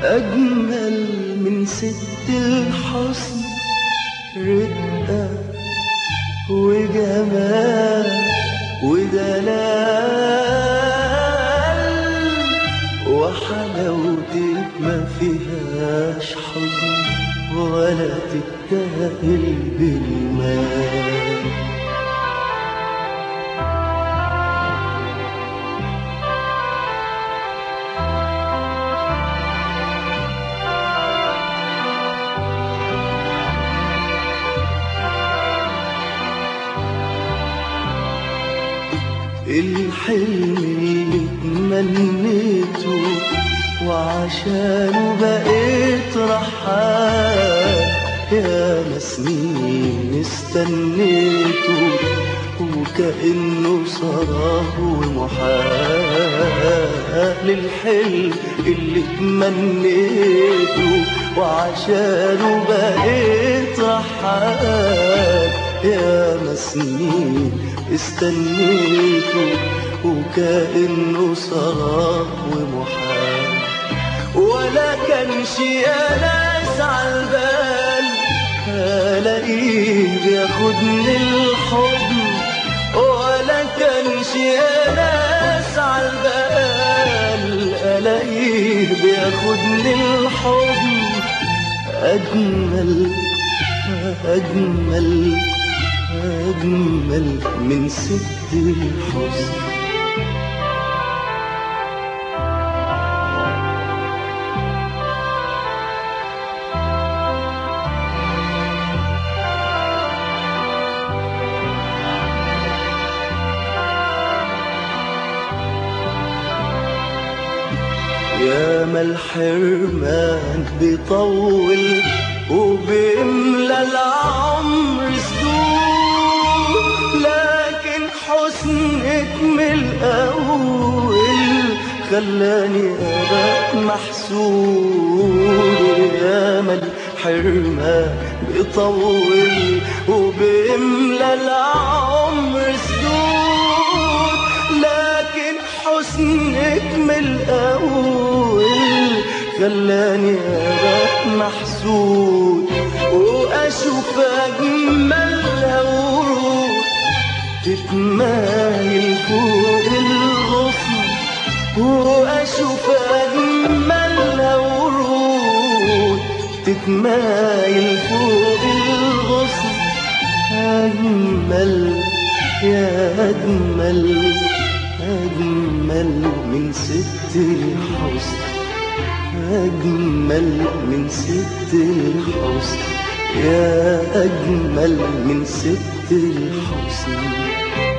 أجمل من ست الحسن رقة وجمال ودلال وحلاوتك ما فيهاش حزن ولا تتاهل بالمال الحلم اللي تمنيته وعشانه بقيت رحال يا سنين استنيته وكأنه صراه محال الحلم اللي تمنيته وعشانه بقيت رحال يا سنين استنيته وكأنه صراه ومحال ولا كانش يا ناس عالبال الاقيه بياخدني الحضن ولا كانش يا ناس عالبال الاقيه بياخدني الحضن اجمل اجمل أجمل من ست الحسن يا ما الحرمان بيطول وبيملى العمر سدود لكن حسنك من الأول خلاني أبقى محسود يا ما الحرمان بيطول وبيملى العمر سدود لكن حسنك من الأول خلاني أبقى محسود وأشوف أجملها ورود تتمايل فوق الغصن وأشوف أجملها ورود تتمايل فوق الغصن أجمل يا أجمل أجمل من ست الحسن أجمل من ست الحسن يا أجمل من ست الحسن